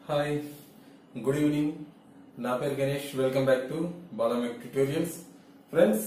Hi good evening నా పేరు Ganesh welcome back to Balamech tutorials friends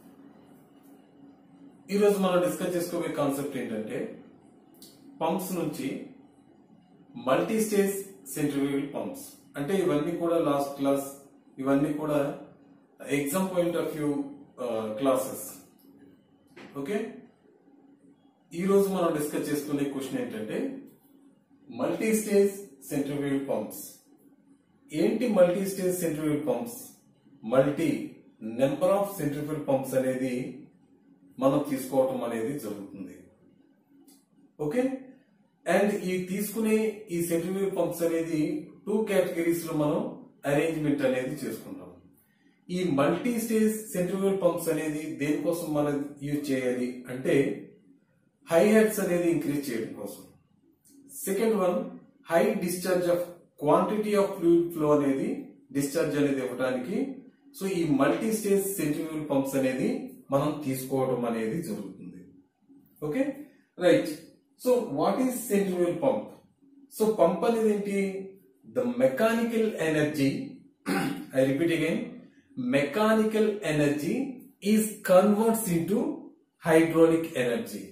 ఈరోజు మనం డిస్కస్ చేసుకోబోయే కాన్సెప్ట్ ఏంటంటే పంప్స్ నుంచి మల్టీ స్టేజ్ సెంట్రిఫ్యూగల్ పంప్స్ అంటే ఇవన్నీ కూడా లాస్ట్ క్లాస్ ఇవన్నీ కూడా exam point of view classes okay ఈ రోజు మనం డిస్కస్ చేసుకునే క్వశ్చన్ ఏంటంటే మల్టీ స్టేజ్ సెంట్రిఫ్యూగల్ పంప్స్ ఏంటి multi stage centrifugal pumps multi number of centrifugal pumps అనేది మనం తీసుకోవటం అనేది జరుగుతుంది ఓకే అండ్ ఈ తీసుకునే ఈ సెంట్రిఫ్యూగల్ పంప్స్ అనేది టూ కేటగిరీస్ లో మనం అరేంజ్మెంట్ అనేది చేసుకుంటాం ఈ మల్టీ స్టేజ్ సెంట్రిఫ్యూగల్ పంప్స్ అనేది దేనికోసం మనం యూజ్ చేయాలి అంటే హై హెడ్స్ అనేది ఇంక్రీజ్ చేయడం కోసం second one high discharge of quantity of fluid flow అనేది డిశ్చార్జ్ అనేది ఇవ్వడానికి సో ఈ మల్టీ స్టేజ్ సెంట్రిఫ్యూగల్ పంప్స్ అనేది మనం తీసుకోవడం అనేది జరుగుతుంది okay right so what is centrifugal pump so pump అనేది ఏంటి the mechanical energy I repeat again mechanical energy is converts into hydraulic energy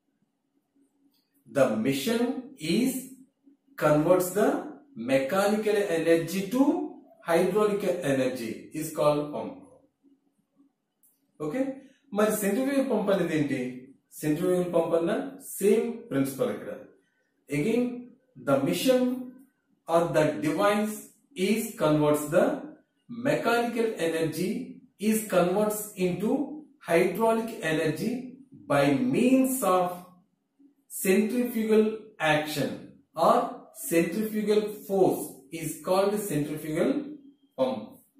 the mission is converts the mechanical energy to hydraulic energy is called pump okay మరి centrifugal pump అనేది ఏంటి centrifugal pump అన్న same principle ఇక్కడ again the machine or the device is converts the mechanical energy is converts into hydraulic energy by means of centrifugal action or centrifugal force is called centrifugal pump.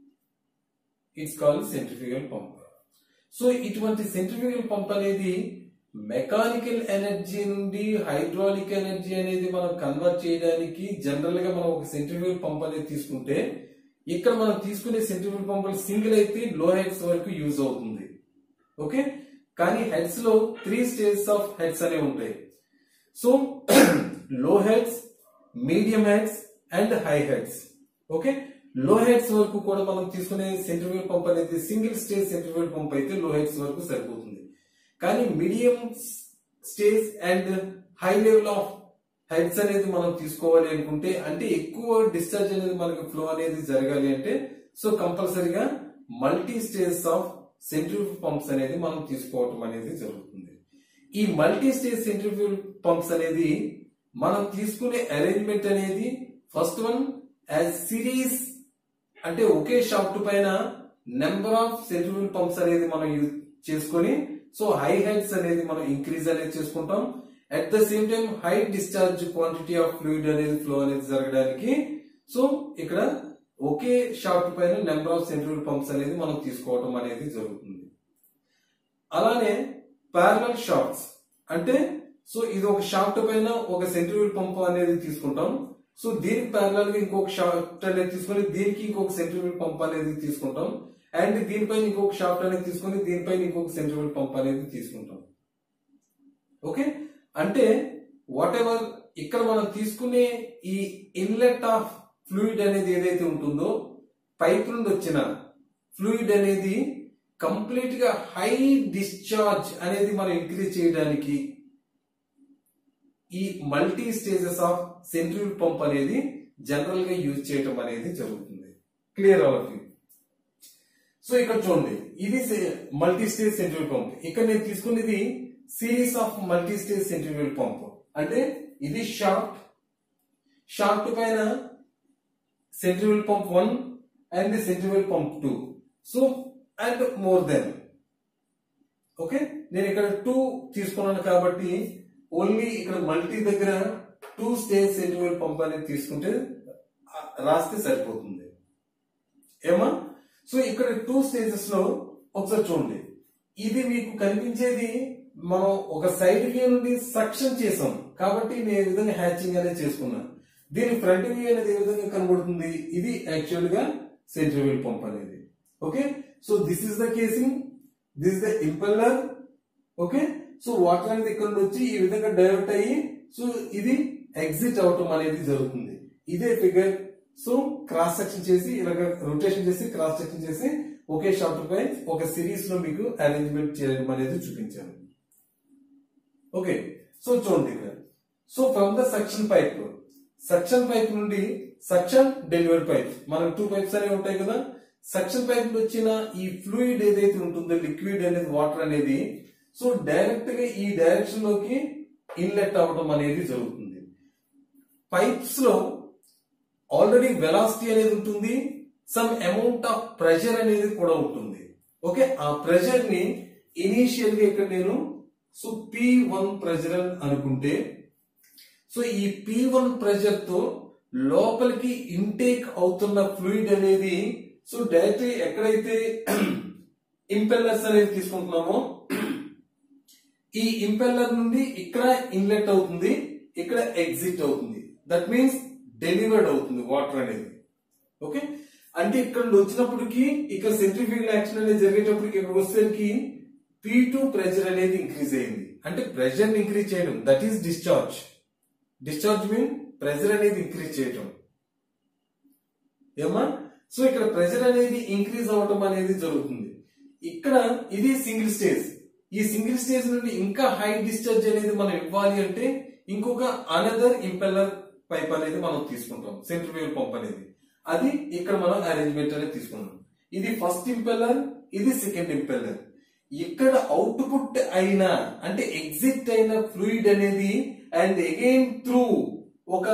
It's called centrifugal pump. So ఇటువంటి centrifugal pump అనేది mechanical energy నుండి hydraulic energy అనేది మనం convert చేయడానికి general గా మనం ఒక centrifugal pump అనేది తీసుకుంటే ఇక్కడ మనం తీసుకునే సెంట్రిఫ్యూగల్ పంపులు సింగిల్ అయితే లో హెడ్స్ వరకు యూజ్ అవుతుంది ఓకే కానీ హెడ్స్ లో త్రీ స్టేజెస్ ఆఫ్ హెడ్స్ అనేవి ఉంటాయి so low heads medium heads and high heads okay low heads వరకు కూడా మనం తీసుకునే సెంట్రిఫ్యూగల్ పంప్ అనేది సింగిల్ స్టేజ్ సెంట్రిఫ్యూగల్ పంప్ అయితే లో హెడ్స్ వరకు సరిపోతుంది కానీ medium stage and high level of heads అనేది మనం తీసుకోవాలి అనుకుంటే అంటే ఎక్కువ డిశ్చార్జ్ అనేది మనకి ఫ్లో అనేది జరగాలి అంటే సో కంపల్సరీగా multi stage of centrifugal pumps అనేది మనం తీసుకోవటం అనేది జరుగుతుంది ఈ మల్టీ స్టేజ్ సెంట్రిఫ్యూగల్ పంప్స్ అనేది మనం తీసుకునే అరేంజ్మెంట్ అనేది ఫస్ట్ వన్ యాజ్ సిరీస్ అంటే ఒకే షాఫ్ట్ పైన నెంబర్ ఆఫ్ సెంట్రిఫ్యూగల్ పంప్స్ అనేది మనం యూజ్ చేసుకొని సో హై హెడ్స్ అనేది మనం ఇంక్రీజ్ అనేది చేసుకుంటాం at the same time high discharge quantity of fluid అనేది ఫ్లో అనేది జరగడానికి సో ఇక్కడ ఒకే షాఫ్ట్ పైన నెంబర్ ఆఫ్ సెంట్రిఫ్యూగల్ పంప్స్ అనేది మనం తీసుకోవడం అనేది జరుగుతుంది అలానే ప్యారలల్ షాఫ్ట్స్ అంటే సో ఇది ఒక షాఫ్ట్ పైన ఒక సెంట్రిఫ్యూగల్ పంప్ అనేది తీసుకుంటాం సో దీనికి ప్యారలల్ గా ఇంకొక షాఫ్ట్ అనేది తీసుకొని దీనికి ఇంకొక సెంట్రిఫ్యూగల్ పంప్ అనేది తీసుకుంటాం అండ్ దీనిపైన ఇంకొక షాఫ్ట్ అనేది తీసుకొని దీనిపైన ఇంకొక సెంట్రిఫ్యూగల్ పంప్ అనేది తీసుకుంటాం ఓకే అంటే వాట్ ఎవర్ ఇక్కడ మనం తీసుకునే ఈ ఇన్లెట్ ఆఫ్ ఫ్లూయిడ్ అనేది ఏదైతే ఉంటుందో పైప్ నుండి వచ్చిన ఫ్లూయిడ్ అనేది కంప్లీట్ గా హై డిశ్చార్జ్ అనేది మనం ఇంక్రీజ్ చేయడానికి ఈ multi stages of centrifugal pump అనేది జనరల్ గా యూజ్ చేయటం అనేది జరుగుతుంది clear all of you so ఇక్కడ చూడండి ఇది మల్టీ స్టేజ్ సెంట్రిఫ్యూగల్ పంప్ ఇక్కడ నేను తీసుకునేది series of multi stage centrifugal pump అంటే ఇది షాఫ్ట్ షాఫ్ట్ పైన centrifugal pump one and centrifugal pump two so and more then okay నేను ఇక్కడ టూ తీసుకున్నాను కాబట్టి ఓన్లీ ఇక్కడ మల్టీ దగ్గర టూ స్టేజ్ సెంట్రిఫ్యూగల్ పంప్ అనేది తీసుకుంటే రాస్తే సరిపోతుంది ఏమా సో ఇక్కడ టూ స్టేజెస్ లో ఒకసారి చూడండి ఇది మీకు కనిపించేది మనం ఒక సైడ్ వ్యూ నుండి సక్షన్ చేసాం కాబట్టి నేను ఈ విధంగా హ్యాచింగ్ అనేది చేసుకున్నాను దీని ఫ్రంట్ వ్యూ అనేది ఏ విధంగా కనబడుతుంది ఇది యాక్చువల్ గా సెంట్రిఫ్యూగల్ పంప్ అనేది okay so this is the casing this the impeller okay so water అనేది ఇక్కడ నుండి వచ్చి ఈ విధంగా డైవర్ట్ అయ్యి సో ఇది ఎగ్జిట్ అవటం అనేది జరుగుతుంది ఇదే ఫిగర్ సో క్రాస్ సెక్షన్ చేసి ఇలాగ రొటేషన్ చేసి క్రాస్ సెక్షన్ చేసి ఒకే షాప్టర్ పై ఒక సిరీస్ లో మీకు అరేంజ్మెంట్ చేయడం అనేది చూపించాను ఓకే సో చూడండి ఇక్కడ so from the suction pipe suction pipe నుండి సక్షన్ డెలివరీ పైప్ మనకు టూ పైప్స్ అనేవి ఉంటాయి కదా సక్షన్ పైప్ లో వచ్చిన ఈ ఫ్లూయిడ్ ఏదైతే ఉంటుందో లిక్విడ్ అనేది వాటర్ అనేది సో డైరెక్ట్ గా ఈ డైరెక్షన్ లోకి ఇన్లెట్ అవ్వడం అనేది జరుగుతుంది పైప్స్ లో ఆల్రెడీ వెలాసిటీ అనేది ఉంటుంది సమ్ అమౌంట్ ఆఫ్ ప్రెషర్ అనేది కూడా ఉంటుంది ఓకే ఆ ప్రెషర్ ని ఇనీషియల్ గా ఇక్కడ నేను సో పి వన్ ప్రెషర్ అని అనుకుంటే సో ఈ పి వన్ ప్రెషర్ తో లోపలికి ఇంటేక్ అవుతున్న ఫ్లూయిడ్ అనేది సో డైరెక్ట్ ఎక్కడైతే ఇంపెల్లర్స్ అనేది తీసుకుంటున్నామో ఈ ఇంపెల్లర్ నుండి ఇక్కడ ఇన్లెట్ అవుతుంది ఇక్కడ ఎగ్జిట్ అవుతుంది దట్ మీన్స్ డెలివర్డ్ అవుతుంది వాటర్ అనేది ఓకే అంటే ఇక్కడ నుండి వచ్చినప్పటికి ఇక్కడ సెంట్రిఫ్యూగల్ యాక్షన్ అనేది జరిగేటప్పటికి ఇక్కడ వచ్చేసరికి పీ టూ ప్రెషర్ అనేది ఇంక్రీజ్ అయింది అంటే ప్రెషర్ ఇంక్రీజ్ చేయడం that is discharge discharge mean pressure అనేది ఇంక్రీజ్ చేయటం ఏమా సో ఇక్కడ ప్రెషర్ అనేది ఇంక్రీజ్ అవ్వటం అనేది జరుగుతుంది ఇక్కడ ఇది సింగిల్ స్టేజ్ ఈ సింగిల్ స్టేజ్ నుండి ఇంకా హై డిశ్చార్జ్ అనేది మనం ఇవ్వాలి అంటే ఇంకొక అనదర్ ఇంపెల్లర్ పైప్ అనేది మనం తీసుకుంటాం సెంట్రిఫ్యూగల్ పంప్ అనేది అది ఇక్కడ మనం అరేంజ్మెంట్ అనేది తీసుకున్నాం ఇది ఫస్ట్ ఇంపెల్లర్ ఇది సెకండ్ ఇంపెల్లర్ ఇక్కడ అవుట్పుట్ అయిన అంటే ఎగ్జిట్ అయిన ఫ్లూయిడ్ అనేది అండ్ అగైన్ త్రూ ఒక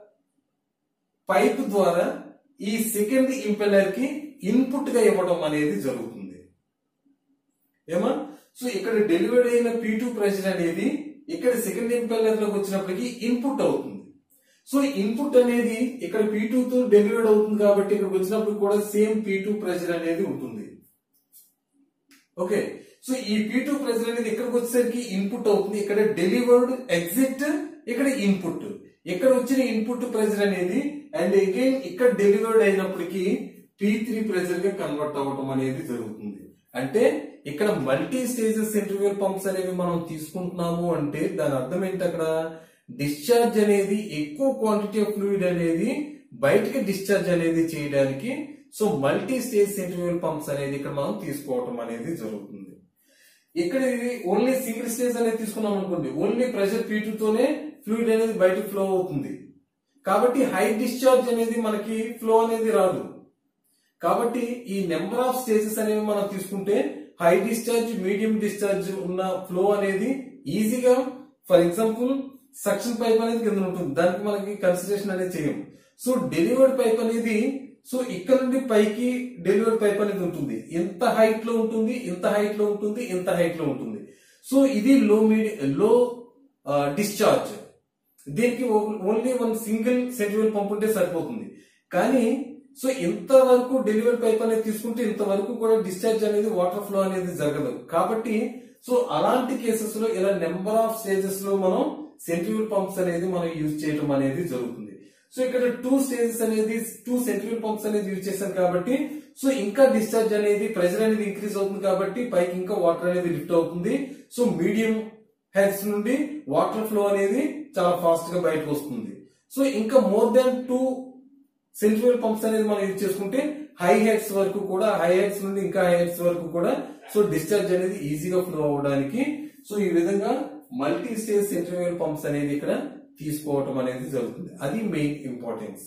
పైప్ ద్వారా ఈ సెకండ్ ఇంపెల్లర్ కి ఇన్పుట్ గా ఇవ్వడం అనేది జరుగుతుంది ఏమా సో ఇక్కడ డెలివరీ అయిన పీ టూ ప్రెషర్ అనేది ఇక్కడ సెకండ్ ఇంపెల్లర్ లోకి వచ్చినప్పటికీ ఇన్పుట్ అవుతుంది సో ఇన్పుట్ అనేది ఇక్కడ పీ టూ తో డెలివర్డ్ అవుతుంది కాబట్టి ఇక్కడికి వచ్చినప్పుడు కూడా సేమ్ పీ టూ ప్రెషర్ అనేది ఉంటుంది ఓకే సో ఈ పీ టూ ప్రెషర్ అనేది ఇక్కడికి వచ్చేసరికి ఇన్పుట్ అవుతుంది ఇక్కడ డెలివర్డ్ ఎగ్జిట్ ఇక్కడ ఇన్పుట్ ఇక్కడ వచ్చిన ఇన్పుట్ ప్రెషర్ అనేది అండ్ అగైన్ ఇక్కడ డెలివర్డ్ అయినప్పటికీ పీ త్రీ ప్రెషర్ గా కన్వర్ట్ అవ్వడం అనేది జరుగుతుంది అంటే ఇక్కడ మల్టీ స్టేజెస్ సెంట్రిఫ్యూగల్ పంప్స్ అనేవి మనం తీసుకుంటున్నాము అంటే దాని అర్థం ఏంటి అక్కడ డిశ్చార్జ్ అనేది ఎక్కువ క్వాంటిటీ ఆఫ్ ఫ్లూయిడ్ అనేది బయటకి డిశ్చార్జ్ అనేది చేయడానికి so multi stage centrifugal pumps అనేది ఇక్కడ మనం తీసుకోవటం అనేది జరుగుతుంది ఇక్కడ ఇది ఓన్లీ సింగిల్ స్టేజ్ అనేది తీసుకున్నాం అనుకోండి ఓన్లీ ప్రెషర్ పీ తోనే ఫ్లూయిడ్ అనేది బయటకు ఫ్లో అవుతుంది కాబట్టి హై డిశ్చార్జ్ అనేది మనకి ఫ్లో అనేది రాదు కాబట్టి ఈ నెంబర్ ఆఫ్ స్టేజెస్ అనేవి మనం తీసుకుంటే హై డిశ్చార్జ్ మీడియం డిశ్చార్జ్ ఉన్న ఫ్లో అనేది ఈజీగా ఫర్ ఎగ్జాంపుల్ సక్షన్ పైప్ అనేది కింద ఉంటుంది దానికి మనకి కన్సిడరేషన్ అనేది చేయం సో డెలివర్డ్ పైప్ అనేది సో ఇక్కడ నుండి పైకి డెలివర్డ్ పైప్ అనేది ఉంటుంది ఎంత హైట్ లో ఉంటుంది ఇంత హైట్ లో ఉంటుంది ఇంత హైట్ లో ఉంటుంది సో ఇది లో మీడియం లో డిశ్చార్జ్ దీనికి only one single centrifugal pump ఉంటే సరిపోతుంది కానీ సో ఇంతవరకు డెలివరీ పైప్ అనేది తీసుకుంటే ఇంతవరకు కూడా డిశ్చార్జ్ అనేది వాటర్ ఫ్లో అనేది జరగదు కాబట్టి సో అలాంటి కేసెస్ లో ఇలా నెంబర్ ఆఫ్ స్టేజెస్ లో మనం సెంట్రివల్ పంప్స్ అనేది మనం యూజ్ చేయడం అనేది జరుగుతుంది సో ఇక్కడ టూ స్టేజెస్ అనేది టూ సెంట్రివల్ పంప్స్ అనేది యూజ్ చేశాం కాబట్టి సో ఇంకా డిశ్చార్జ్ అనేది ప్రెషర్ అనేది ఇంక్రీజ్ అవుతుంది కాబట్టి పైకి ఇంకా వాటర్ అనేది లిఫ్ట్ అవుతుంది సో మీడియం హెడ్స్ నుండి వాటర్ ఫ్లో అనేది చాలా ఫాస్ట్ గా బయటకు వస్తుంది సో ఇంకా more than two centrifugal pumps అనేది మనం యూజ్ చేసుకుంటే హై హెడ్స్ వరకు కూడా హై హెడ్స్ నుండి ఇంకా హై హెడ్స్ వరకు కూడా సో డిశ్చార్జ్ అనేది ఈజీగా ఫ్లో అవడానికి సో ఈ విధంగా మల్టీ స్టేజ్ సెంట్రివల్ పంప్స్ అనేది ఇక్కడ తీసుకోవటం అనేది జరుగుతుంది అది మెయిన్ ఇంపార్టెన్స్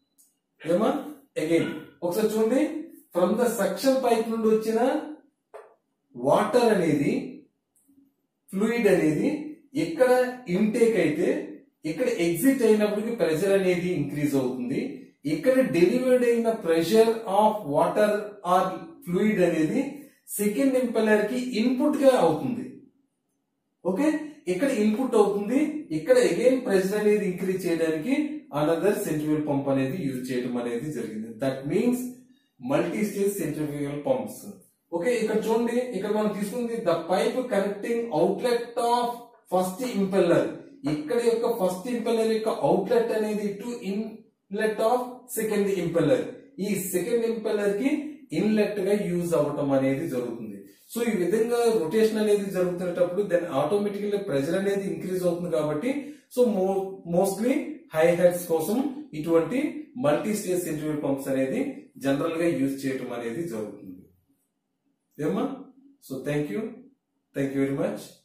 ఏమా అగైన్ ఒకసారి చూడండి ఫ్రమ్ ద సక్షన్ పైప్ నుండి వచ్చిన వాటర్ అనేది ఫ్లూయిడ్ అనేది ఇక్కడ ఇంటేక్ అయితే ఇక్కడ ఎగ్జిట్ అయినప్పటికీ ప్రెషర్ అనేది ఇంక్రీజ్ అవుతుంది ఇక్కడ డెలివర్డ్ అయిన pressure of water or fluid అనేది సెకండ్ ఇంపెల్లర్ కి ఇన్పుట్ గా అవుతుంది ఓకే ఇక్కడ ఇన్పుట్ అవుతుంది ఇక్కడ అగైన్ ప్రెషర్ అనేది ఇంక్రీజ్ చేయడానికి అనదర్ సెంట్రిఫ్యూగల్ పంప్ అనేది యూజ్ చేయడం అనేది జరిగింది that means multi stage centrifugal pumps okay ఇక్కడ చూడండి ఇక్కడ మనం తీసుకుంది the pipe connecting outlet of first impeller ఇక్కడ యొక్క ఫస్ట్ ఇంపెల్లర్ యొక్క అవుట్లెట్ అనేది to inlet of second impeller ఈ సెకండ్ ఇంపెల్లర్ కి ఇన్లెట్ గా యూజ్ అవ్వటం అనేది జరుగుతుంది సో ఈ విధంగా రొటేషన్ అనేది జరుగుతున్నప్పుడు దెన్ ఆటోమేటికల్లీ ప్రెజర్ అనేది ఇంక్రీజ్ అవుతుంది కాబట్టి సో మోస్ట్లీ హై హెడ్స్ కోసం ఇటువంటి మల్టీ స్టేజ్ సెంట్రిఫ్యూగల్ పంప్స్ అనేది జనరల్ గా యూజ్ చేయటం అనేది జరుగుతుంది ఏమా so thank you thank you very much